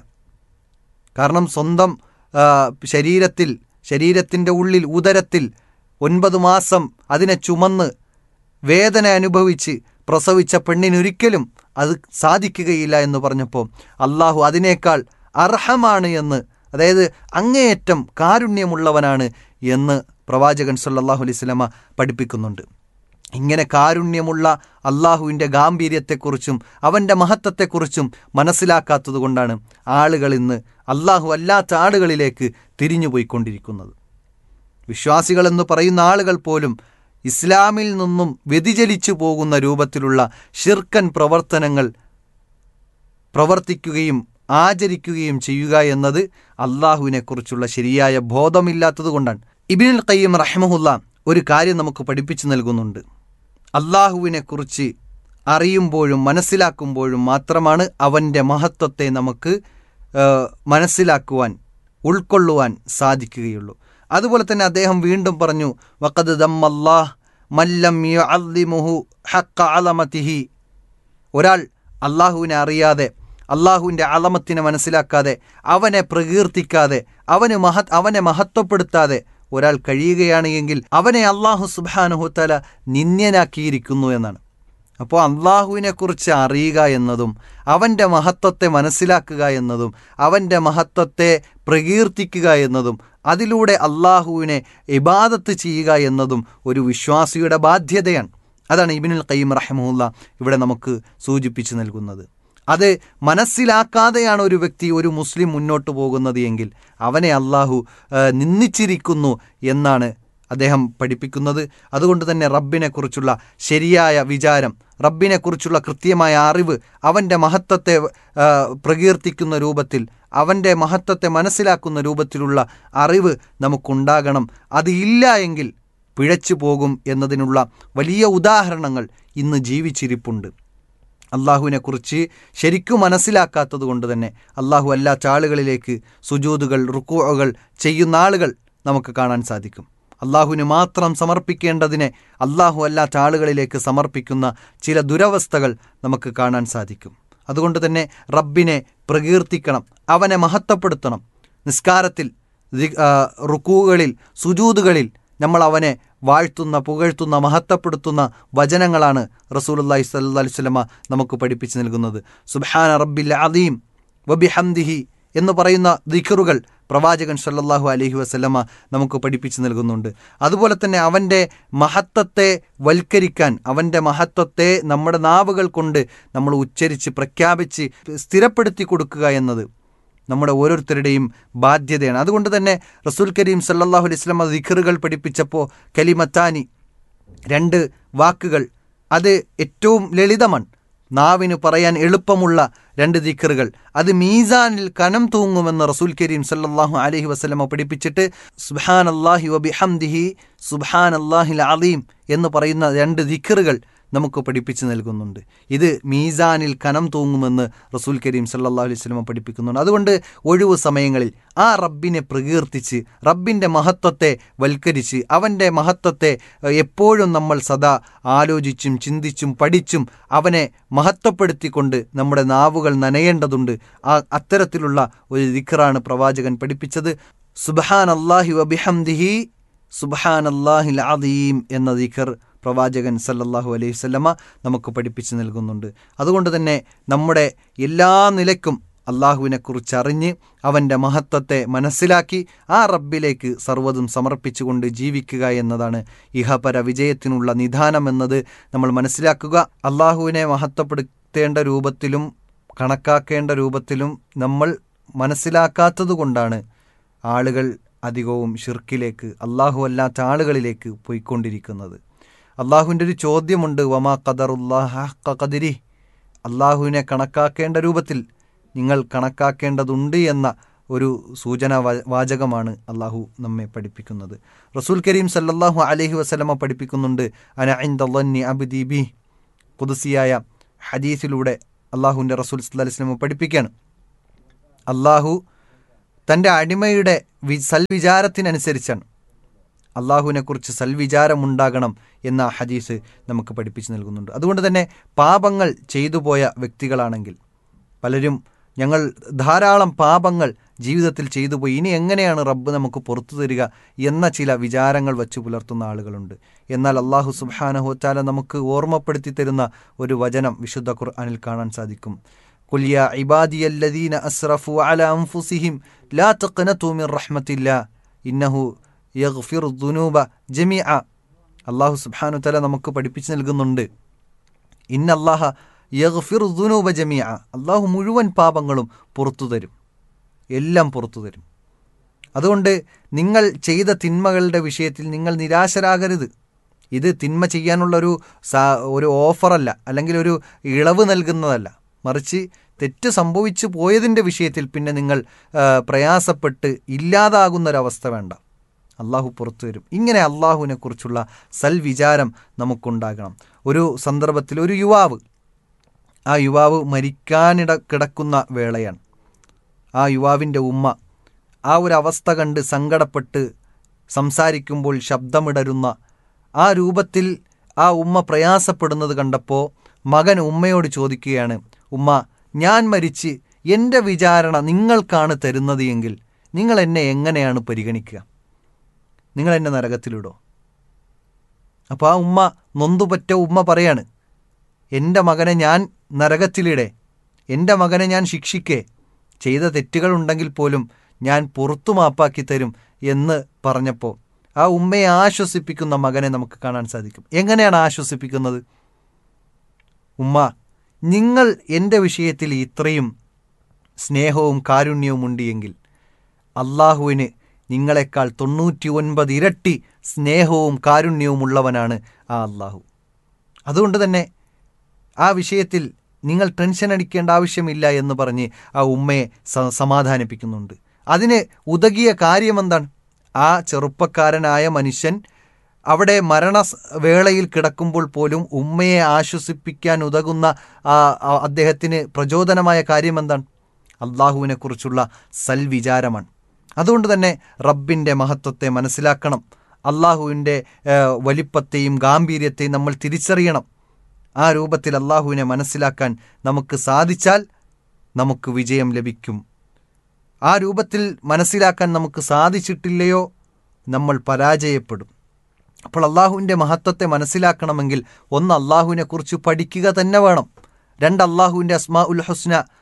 കാരണം സ്വന്തം ആ, ശരീരത്തിൽ ശരീരത്തിൻ്റെ ഉള്ളിൽ ഉദരത്തിൽ ഒൻപത് മാസം അതിനെ ചുമന്ന് വേദന അനുഭവിച്ച് പ്രസവിച്ച പെണ്ണിനൊരിക്കലും അത് സാധിക്കുകയില്ല എന്ന് പറഞ്ഞപ്പോൾ അള്ളാഹു അതിനേക്കാൾ അർഹമാണ് എന്ന് അതായത് അങ്ങേയറ്റം കാരുണ്യമുള്ളവനാണ് എന്ന് പ്രവാചകൻ സല്ലല്ലാഹു അലൈഹി സ്വലമ പഠിപ്പിക്കുന്നുണ്ട് ഇങ്ങനെ കാരുണ്യമുള്ള അള്ളാഹുവിൻ്റെ ഗാംഭീര്യത്തെക്കുറിച്ചും അവൻ്റെ മഹത്വത്തെക്കുറിച്ചും മനസ്സിലാക്കാത്തതുകൊണ്ടാണ് ആളുകൾ ഇന്ന് അള്ളാഹു അല്ലാത്ത ആളുകളിലേക്ക് തിരിഞ്ഞുപോയിക്കൊണ്ടിരിക്കുന്നത് വിശ്വാസികളെന്ന് പറയുന്ന ആളുകൾ പോലും ഇസ്ലാമിൽ നിന്നും വ്യതിചലിച്ചു പോകുന്ന രൂപത്തിലുള്ള ഷിർക്കൻ പ്രവർത്തനങ്ങൾ പ്രവർത്തിക്കുകയും ആചരിക്കുകയും ചെയ്യുക എന്നത് അള്ളാഹുവിനെക്കുറിച്ചുള്ള ശരിയായ ബോധമില്ലാത്തതുകൊണ്ടാണ് ഇബിനുൽ ഖയ്യം റഹ്മഹുല്ല ഒരു കാര്യം നമുക്ക് പഠിപ്പിച്ചു നൽകുന്നുണ്ട് അള്ളാഹുവിനെക്കുറിച്ച് അറിയുമ്പോഴും മനസ്സിലാക്കുമ്പോഴും മാത്രമാണ് അവൻ്റെ മഹത്വത്തെ നമുക്ക് ആ, മനസ്സിലാക്കുവാൻ ഉൾക്കൊള്ളുവാൻ സാധിക്കുകയുള്ളൂ അതുപോലെ തന്നെ അദ്ദേഹം വീണ്ടും പറഞ്ഞു വഖദ് ദമ്മല്ലാഹ് മല്ലം യുഅല്ലിമുഹു ഹഖ അലമതിഹി ഒരാൾ അള്ളാഹുവിനെ അറിയാതെ അള്ളാഹുവിൻ്റെ അളമത്തിനെ മനസ്സിലാക്കാതെ അവനെ പ്രകീർത്തിക്കാതെ അവന് മഹത് അവനെ മഹത്വപ്പെടുത്താതെ ഒരാൾ കഴിയുകയാണ് എങ്കിൽ അവനെ അള്ളാഹു സുബാനുഹുത്തല നിന്ദ്യനാക്കിയിരിക്കുന്നു എന്നാണ് അപ്പോൾ അള്ളാഹുവിനെക്കുറിച്ച് അറിയുക എന്നതും അവൻ്റെ മഹത്വത്തെ മനസ്സിലാക്കുക എന്നതും അവൻ്റെ മഹത്വത്തെ പ്രകീർത്തിക്കുക എന്നതും അതിലൂടെ അള്ളാഹുവിനെ ഇബാദത്ത് ചെയ്യുക എന്നതും ഒരു വിശ്വാസിയുടെ ബാധ്യതയാണ് അതാണ് ഇബിനുൽ ഖയ്യം റഹമുല്ല ഇവിടെ നമുക്ക് സൂചിപ്പിച്ചു നൽകുന്നത് അത് മനസ്സിലാക്കാതെയാണ് ഒരു വ്യക്തി ഒരു മുസ്ലിം മുന്നോട്ട് പോകുന്നത് എങ്കിൽ അവനെ അള്ളാഹു ആ, നിന്ദിച്ചിരിക്കുന്നു എന്നാണ് അദ്ദേഹം പഠിപ്പിക്കുന്നത് അതുകൊണ്ട് തന്നെ റബ്ബിനെക്കുറിച്ചുള്ള ശരിയായ വിചാരം റബ്ബിനെക്കുറിച്ചുള്ള കൃത്യമായ അറിവ് അവൻ്റെ മഹത്വത്തെ ആ, പ്രകീർത്തിക്കുന്ന രൂപത്തിൽ അവൻ്റെ മഹത്വത്തെ മനസ്സിലാക്കുന്ന രൂപത്തിലുള്ള അറിവ് നമുക്കുണ്ടാകണം അത് ഇല്ല എങ്കിൽ പിഴച്ചു പോകും എന്നതിനുള്ള വലിയ ഉദാഹരണങ്ങൾ ഇന്ന് ജീവിച്ചിരിപ്പുണ്ട് അള്ളാഹുവിനെക്കുറിച്ച് ശരിക്കും മനസ്സിലാക്കാത്തത് കൊണ്ട് തന്നെ അള്ളാഹു അല്ലാത്ത ആളുകളിലേക്ക് സുജൂതുകൾ റുക്കുകൾ ചെയ്യുന്ന ആളുകൾ നമുക്ക് കാണാൻ സാധിക്കും അള്ളാഹുവിന് മാത്രം സമർപ്പിക്കേണ്ടതിനെ അള്ളാഹു അല്ലാത്ത ആളുകളിലേക്ക് സമർപ്പിക്കുന്ന ചില ദുരവസ്ഥകൾ നമുക്ക് കാണാൻ സാധിക്കും അതുകൊണ്ട് തന്നെ റബ്ബിനെ പ്രകീർത്തിക്കണം അവനെ മഹത്വപ്പെടുത്തണം നിസ്കാരത്തിൽ ദി- ആ, റുക്കുകളിൽ സുജൂതുകളിൽ നമ്മൾ അവനെ വാഴ്ത്തുന്ന പുകഴ്ത്തുന്ന മഹത്വപ്പെടുത്തുന്ന വചനങ്ങളാണ് റസൂലുള്ളാഹി സ്വല്ലല്ലാഹി അലൈഹി വസല്ലമ നമുക്ക് പഠിപ്പിച്ചു നൽകുന്നത് സുബ്ഹാന റബ്ബിൽ അദീം വബിഹംദിഹി എന്ന് പറയുന്ന ദിഖറുകൾ പ്രവാചകൻ സല്ലല്ലാഹു അലൈഹി വസല്ലമ നമുക്ക് പഠിപ്പിച്ചു നൽകുന്നുണ്ട് അതുപോലെ തന്നെ അവൻ്റെ മഹത്വത്തെ വൽക്കരിക്കാൻ അവൻ്റെ മഹത്വത്തെ നമ്മുടെ നാവുകൾ കൊണ്ട് നമ്മൾ ഉച്ചരിച്ച് പ്രഖ്യാപിച്ച് സ്ഥിരപ്പെടുത്തി കൊടുക്കുക എന്നത് നമ്മുടെ ഓരോരുത്തരുടെയും ബാധ്യതയാണ് അതുകൊണ്ട് തന്നെ റസൂൽ കരീം സല്ലല്ലാഹു അലൈഹി വസല്ലമ ദിഖറുകൾ പഠിപ്പിച്ചപ്പോൾ കലിമത്താനി രണ്ട് വാക്കുകൾ അത് ഏറ്റവും ലളിതമാണ് നാവിന് പറയാൻ എളുപ്പമുള്ള രണ്ട് ദിക്കറുകൾ അത് മീസാനിൽ കനം തൂങ്ങുമെന്ന് റസൂൽ കരീം സല്ലല്ലാഹു അലൈഹി വസല്ലമ പഠിപ്പിച്ചിട്ട് സുബ്ഹാൻ അള്ളാഹി വബിഹംദിഹി സുബ്ഹാൻ അള്ളാഹിൽ അലീം എന്ന് പറയുന്ന രണ്ട് ദിക്കറുകൾ നമുക്ക് പഠിപ്പിച്ചു നൽകുന്നുണ്ട് ഇത് മീസാനിൽ കനം തൂങ്ങുമെന്ന് റസൂൽ കരീം സല്ലല്ലാഹു അലൈഹി വസല്ലമ പഠിപ്പിക്കുന്നുണ്ട് അതുകൊണ്ട് ഒഴിവു സമയങ്ങളിൽ ആ റബ്ബിനെ പ്രകീർത്തിച്ച് റബ്ബിൻ്റെ മഹത്വത്തെ വൽക്കരിച്ച് അവൻ്റെ മഹത്വത്തെ ഏഹ്, എപ്പോഴും നമ്മൾ സദാ ആലോചിച്ചും ചിന്തിച്ചും പഠിച്ചും അവനെ മഹത്വപ്പെടുത്തിക്കൊണ്ട് നമ്മുടെ നാവുകൾ നനയേണ്ടതുണ്ട് ആ അത്തരത്തിലുള്ള ഒരു ദിക്റാണ് പ്രവാചകൻ പഠിപ്പിച്ചത് സുബ്ഹാൻ അള്ളാഹി വബിഹംദിഹി സുബ്ഹാൻ അള്ളാഹിൽ അദീം എന്ന ദിഖർ പ്രവാചകൻ സല്ലല്ലാഹു അലൈഹി വസല്ലമ നമുക്ക് പഠിപ്പിച്ചു നൽകുന്നുണ്ട് അതുകൊണ്ട് തന്നെ നമ്മുടെ എല്ലാ നിലയ്ക്കും അള്ളാഹുവിനെക്കുറിച്ച് അറിഞ്ഞ് അവൻ്റെ മഹത്വത്തെ മനസ്സിലാക്കി ആ റബ്ബിലേക്ക് സർവ്വതും സമർപ്പിച്ചുകൊണ്ട് ജീവിക്കുക എന്നതാണ് ഇഹപര വിജയത്തിനുള്ള നിധാനം എന്നത് നമ്മൾ മനസ്സിലാക്കുക അള്ളാഹുവിനെ മഹത്വപ്പെടുത്തേണ്ട രൂപത്തിലും കണക്കാക്കേണ്ട രൂപത്തിലും നമ്മൾ മനസ്സിലാക്കാത്തത് കൊണ്ടാണ് ആളുകൾ അധികവും ഷിർക്കിലേക്ക് അള്ളാഹു അല്ലാത്ത ആളുകളിലേക്ക് പോയിക്കൊണ്ടിരിക്കുന്നത് അള്ളാഹുവിൻ്റെ ഒരു ചോദ്യമുണ്ട് വമാ ഖദറുല്ലാഹ ഹഖ ഖദരി അള്ളാഹുവിനെ കണക്കാക്കേണ്ട രൂപത്തിൽ നിങ്ങൾ കണക്കാക്കേണ്ടതുണ്ട് എന്ന ഒരു സൂചന വാ- വാചകമാണ് അള്ളാഹു നമ്മെ പഠിപ്പിക്കുന്നത് റസൂൽ കരീം സല്ലല്ലാഹു അലൈഹി വസല്ലമ പഠിപ്പിക്കുന്നുണ്ട് അന ഇന്ദി അബ്ദി ബി കുദസിയായ ഹദീസിലൂടെ അള്ളാഹുവിൻ്റെ റസൂൽ സല്ലല്ലാഹു അലൈഹി വസല്ലമ പഠിപ്പിക്കുകയാണ് അള്ളാഹു തൻ്റെ അടിമയുടെ വി സൽവിചാരത്തിനനുസരിച്ചാണ് അള്ളാഹുവിനെക്കുറിച്ച് സൽവിചാരമുണ്ടാകണം എന്ന ആ ഹദീസ് നമുക്ക് പഠിപ്പിച്ചു നൽകുന്നുണ്ട് അതുകൊണ്ട് തന്നെ പാപങ്ങൾ ചെയ്തു പോയ വ്യക്തികളാണെങ്കിൽ പലരും ഞങ്ങൾ ധാരാളം പാപങ്ങൾ ജീവിതത്തിൽ ചെയ്തു പോയി ഇനി എങ്ങനെയാണ് റബ്ബ് നമുക്ക് പുറത്തു തരിക എന്ന ചില വിചാരങ്ങൾ വച്ചു പുലർത്തുന്ന ആളുകളുണ്ട് എന്നാൽ അള്ളാഹു സുബാനഹുത്താല നമുക്ക് ഓർമ്മപ്പെടുത്തി തരുന്ന ഒരു വചനം വിശുദ്ധ ഖുർആനിൽ കാണാൻ സാധിക്കും قل يا عبادي الذين أسرفوا على أنفسهم لا تقنطوا من رحمة الله إنه يغفر الذنوب جميعا അള്ളാഹു സുബ്ഹാനു തല നമുക്ക് പഠിപ്പിച്ചു നൽകുന്നുണ്ട് ഇന്ന അള്ളാഹ യഗ്ഫിർ ദുനൂബ ജമിയ അള്ളാഹു മുഴുവൻ പാപങ്ങളും പുറത്തു തരും എല്ലാം പുറത്തു തരും അതുകൊണ്ട് നിങ്ങൾ ചെയ്ത തിന്മകളുടെ വിഷയത്തിൽ നിങ്ങൾ നിരാശരാകരുത് ഇത് തിന്മ ചെയ്യാനുള്ളൊരു സാ ഒരു ഓഫറല്ല അല്ലെങ്കിൽ ഒരു ഇളവ് നൽകുന്നതല്ല മറിച്ച് തെറ്റ് സംഭവിച്ചു പോയതിൻ്റെ വിഷയത്തിൽ പിന്നെ നിങ്ങൾ ആ, പ്രയാസപ്പെട്ട് ഇല്ലാതാകുന്നൊരവസ്ഥ വേണ്ട അള്ളാഹു പുറത്തു വരും ഇങ്ങനെ അള്ളാഹുവിനെ കുറിച്ചുള്ള സൽവിചാരം നമുക്കുണ്ടാകണം ഒരു സന്ദർഭത്തിൽ ഒരു യുവാവ് ആ യുവാവ് മരിക്കാനിട കിടക്കുന്ന വേളയാണ് ആ യുവാവിൻ്റെ ഉമ്മ ആ ഒരു അവസ്ഥ കണ്ട് സങ്കടപ്പെട്ട് സംസാരിക്കുമ്പോൾ ശബ്ദമിടരുന്ന ആ രൂപത്തിൽ ആ ഉമ്മ പ്രയാസപ്പെടുന്നത് കണ്ടപ്പോൾ മകൻ ഉമ്മയോട് ചോദിക്കുകയാണ് ഉമ്മ ഞാൻ മരിച്ച് എൻ്റെ വിചാരണ നിങ്ങൾക്കാണ് തരുന്നത് എങ്കിൽ നിങ്ങൾ എന്നെ എങ്ങനെയാണ് പരിഗണിക്കുക നിങ്ങൾ എന്നെ നരകത്തിലിടോ അപ്പോൾ ആ ഉമ്മ നൊന്തുപറ്റ ഉമ്മ പറയാണ് എൻ്റെ മകനെ ഞാൻ നരകത്തിലിടെ എൻ്റെ മകനെ ഞാൻ ശിക്ഷിക്കേ ചെയ്ത തെറ്റുകളുണ്ടെങ്കിൽ പോലും ഞാൻ പുറത്തു മാപ്പാക്കി തരും എന്ന് പറഞ്ഞപ്പോൾ ആ ഉമ്മയെ ആശ്വസിപ്പിക്കുന്ന മകനെ നമുക്ക് കാണാൻ സാധിക്കും എങ്ങനെയാണ് ആശ്വസിപ്പിക്കുന്നത് ഉമ്മ നിങ്ങൾ എൻ്റെ വിഷയത്തിൽ ഇത്രയും സ്നേഹവും കാരുണ്യവും ഉണ്ട് എങ്കിൽ അള്ളാഹുവിന് നിങ്ങളെക്കാൾ തൊണ്ണൂറ്റി ഒൻപത് ഇരട്ടി സ്നേഹവും കാരുണ്യവും ഉള്ളവനാണ് ആ അള്ളാഹു അതുകൊണ്ട് തന്നെ ആ വിഷയത്തിൽ നിങ്ങൾ ടെൻഷൻ അടിക്കേണ്ട ആവശ്യമില്ല എന്ന് പറഞ്ഞ് ആ ഉമ്മയെ സ- സമാധാനിപ്പിക്കുന്നുണ്ട് അതിന് ഉതകിയ കാര്യമെന്താണ് ആ ചെറുപ്പക്കാരനായ മനുഷ്യൻ അവിടെ മരണ സ് വേളയിൽ കിടക്കുമ്പോൾ പോലും ഉമ്മയെ ആശ്വസിപ്പിക്കാൻ ഉതകുന്ന ആ ആ അദ്ദേഹത്തിന് പ്രചോദനമായ കാര്യമെന്താണ് അള്ളാഹുവിനെക്കുറിച്ചുള്ള സൽവിചാരമാണ് അതുകൊണ്ട് തന്നെ റബ്ബിൻ്റെ മഹത്വത്തെ മനസ്സിലാക്കണം അള്ളാഹുവിൻ്റെ ഏഹ്, വലിപ്പത്തെയും ഗാംഭീര്യത്തെയും നമ്മൾ തിരിച്ചറിയണം ആ രൂപത്തിൽ അള്ളാഹുവിനെ മനസ്സിലാക്കാൻ നമുക്ക് സാധിച്ചാൽ നമുക്ക് വിജയം ലഭിക്കും ആ രൂപത്തിൽ മനസ്സിലാക്കാൻ നമുക്ക് സാധിച്ചിട്ടില്ലയോ നമ്മൾ പരാജയപ്പെടും അപ്പോൾ അള്ളാഹുവിൻ്റെ മഹത്വത്തെ മനസ്സിലാക്കണമെങ്കിൽ ഒന്ന് അള്ളാഹുവിനെ കുറിച്ച് പഠിക്കുക തന്നെ വേണം രണ്ട് അള്ളാഹുവിൻ്റെ അസ്മാ ഉൽ ഹുസ്ന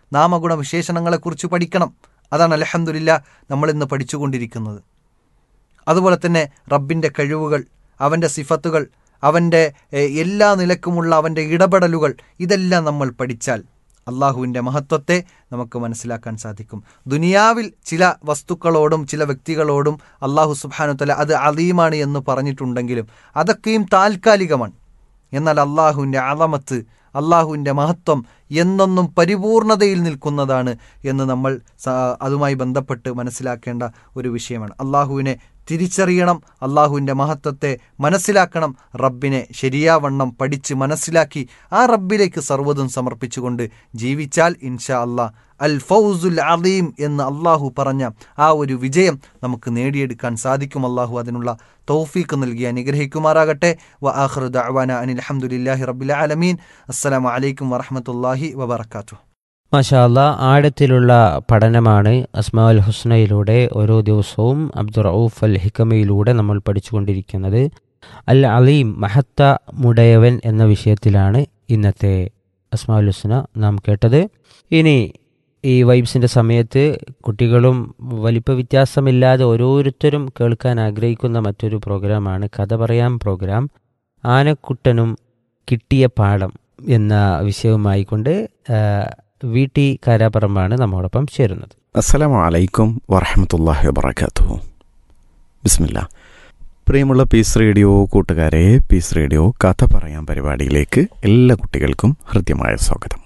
നാമഗുണ വിശേഷണങ്ങളെക്കുറിച്ച് പഠിക്കണം അതാണ് അലഹമുല്ല നമ്മൾ ഇന്ന് പഠിച്ചുകൊണ്ടിരിക്കുന്നത് അതുപോലെ തന്നെ റബ്ബിൻ്റെ കഴിവുകൾ അവൻ്റെ സിഫത്തുകൾ അവൻ്റെ എഹ്, എല്ലാ നിലക്കുമുള്ള അവൻ്റെ ഇടപെടലുകൾ ഇതെല്ലാം നമ്മൾ പഠിച്ചാൽ അള്ളാഹുവിൻ്റെ മഹത്വത്തെ നമുക്ക് മനസ്സിലാക്കാൻ സാധിക്കും ദുനിയാവിൽ ചില വസ്തുക്കളോടും ചില വ്യക്തികളോടും അള്ളാഹു സുബാനുത്തല അത് അലീമാണ് എന്ന് പറഞ്ഞിട്ടുണ്ടെങ്കിലും അതൊക്കെയും താൽക്കാലികമാണ് എന്നാൽ അള്ളാഹുവിൻ്റെ അളമത്ത് അള്ളാഹുവിൻ്റെ മഹത്വം എന്നെന്നും പരിപൂർണതയിൽ നിൽക്കുന്നതാണ് എന്ന് നമ്മൾ സ- അതുമായി ബന്ധപ്പെട്ട് മനസ്സിലാക്കേണ്ട ഒരു വിഷയമാണ് അള്ളാഹുവിനെ തിരിച്ചറിയണം അള്ളാഹുവിൻ്റെ മഹത്വത്തെ മനസ്സിലാക്കണം റബ്ബിനെ ശരിയാവണ്ണം പഠിച്ച് മനസ്സിലാക്കി ആ റബ്ബിലേക്ക് സർവ്വതും സമർപ്പിച്ചുകൊണ്ട് ജീവിച്ചാൽ ഇൻഷാ അള്ളാഹ് അൽ ഫൗസുൽ അലീം എന്ന് അള്ളാഹു പറഞ്ഞ ആ ഒരു വിജയം നമുക്ക് നേടിയെടുക്കാൻ സാധിക്കും അള്ളാഹു അതിനുള്ള തൗഫീക്ക് നൽകി അനുഗ്രഹിക്കുമാറാകട്ടെ വ ആഖിറു ദഅവാന അനിൽ അൽഹംദുലില്ലാഹി റബ്ബിൽ ആലമീൻ അസ്സലാമു അലൈക്കും വറഹ്മത്തുള്ളാഹി വബറകാതുഹു മാഷാല്ല ആഴത്തിലുള്ള പഠനമാണ് അസ്മാ അൽ ഹുസ്നയിലൂടെ ഓരോ ദിവസവും അബ്ദുറൌഫ് അൽ ഹിക്കമയിലൂടെ നമ്മൾ പഠിച്ചുകൊണ്ടിരിക്കുന്നത് അൽ അലീം മഹത്ത മുടയവൻ എന്ന വിഷയത്തിലാണ് ഇന്നത്തെ അസ്മാ അൽ ഹുസ്ന നാം കേട്ടത് ഇനി ഈ വൈബ്സിൻ്റെ സമയത്ത് കുട്ടികളും വലിപ്പ വ്യത്യാസമില്ലാതെ ഓരോരുത്തരും കേൾക്കാൻ ആഗ്രഹിക്കുന്ന മറ്റൊരു പ്രോഗ്രാമാണ് കഥ പറയാം പ്രോഗ്രാം ആനക്കുട്ടനും കിട്ടിയ പാഠം എന്ന വിഷയവുമായി കൊണ്ട് ആ, വി ടി കാരാപ്പറമ്പാണ് നമ്മോടൊപ്പം ചേരുന്നത് അസ്സലാമു അലൈക്കും വറഹമത്തല്ലാഹി വബർക്കാത്തു ബിസ്മില്ല പ്രിയമുള്ള പീസ് റേഡിയോ കൂട്ടുകാരെ പീസ് റേഡിയോ കഥ പറയാൻ പരിപാടിയിലേക്ക് എല്ലാ കുട്ടികൾക്കും ഹൃദ്യമായ സ്വാഗതം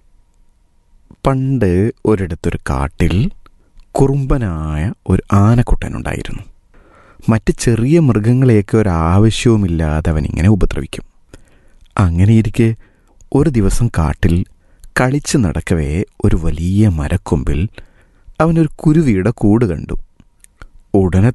പണ്ട് ഒരിടത്തൊരു കാട്ടിൽ കുറുമ്പനായ ഒരു ആനക്കുട്ടനുണ്ടായിരുന്നു മറ്റ് ചെറിയ മൃഗങ്ങളെയൊക്കെ ഒരാവശ്യവുമില്ലാതെ അവൻ ഇങ്ങനെ ഉപദ്രവിക്കും അങ്ങനെയിരിക്കെ ഒരു ദിവസം കാട്ടിൽ കളിച്ചു നടക്കവേ ഒരു വലിയ മരക്കൊമ്പിൽ അവനൊരു കുരുവിയുടെ കൂട് കണ്ടു ഉടനെ